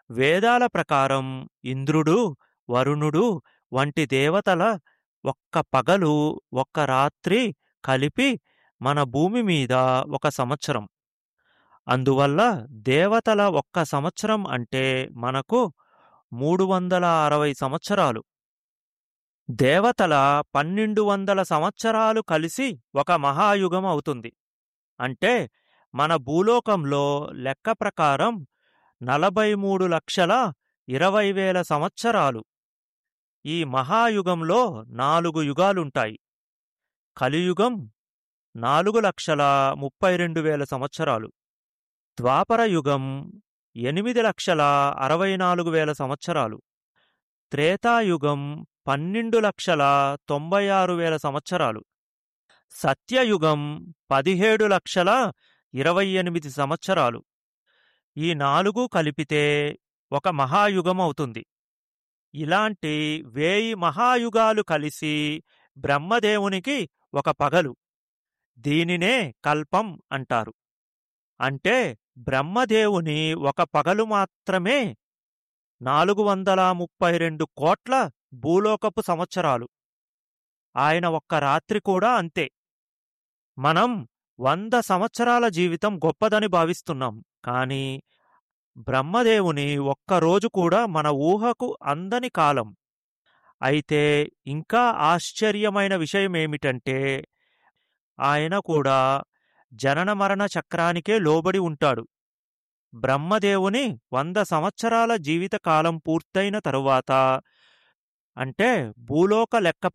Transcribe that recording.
వేదాల ప్రకారం ఇంద్రుడు వరుణుడు వంటి దేవతల ఒక్క పగలు ఒక్క రాత్రి కలిపి మన భూమి మీద ఒక సంవత్సరం అందువల్ల దేవతల ఒక్క సంవత్సరం అంటే మనకు మూడు వందల అరవై సంవత్సరాలు దేవతల పన్నెండు వందల సంవత్సరాలు కలిసి ఒక మహాయుగం అవుతుంది అంటే మన భూలోకంలో లెక్క ప్రకారం నలభై మూడు లక్షల ఇరవై వేల సంవత్సరాలు ఈ మహాయుగంలో నాలుగు యుగాలుంటాయి కలియుగం నాలుగు లక్షల ముప్పై రెండు వేల సంవత్సరాలు ద్వాపర యుగం ఎనిమిది లక్షల అరవై నాలుగు వేల సంవత్సరాలు త్రేతాయుగం పన్నెండు లక్షల తొంభై ఆరు వేల సంవత్సరాలు సత్యయుగం పదిహేడు లక్షల ఇరవై ఎనిమిది సంవత్సరాలు ఈ నాలుగు కలిపితే ఒక మహాయుగం అవుతుంది ఇలాంటి వేయి మహాయుగాలు కలిసి బ్రహ్మదేవునికి ఒక పగలు దీనినే కల్పం అంటారు అంటే బ్రహ్మదేవుని ఒక పగలు మాత్రమే నాలుగు వందల ముప్పై రెండు కోట్ల భూలోకపు సంవత్సరాలు ఆయన ఒక్క రాత్రి కూడా అంతే మనం వంద సంవత్సరాల జీవితం గొప్పదని భావిస్తున్నాం కాని బ్రహ్మదేవుని ఒక్కరోజు కూడా మన ఊహకు అందని కాలం అయితే ఇంకా ఆశ్చర్యమైన విషయమేమిటంటే ఆయన కూడా జనన మరణ చక్రానికే లోబడి ఉంటాడు బ్రహ్మదేవుని వంద సంవత్సరాల జీవితకాలం పూర్తయిన తరువాత అంటే భూలోక లెక్క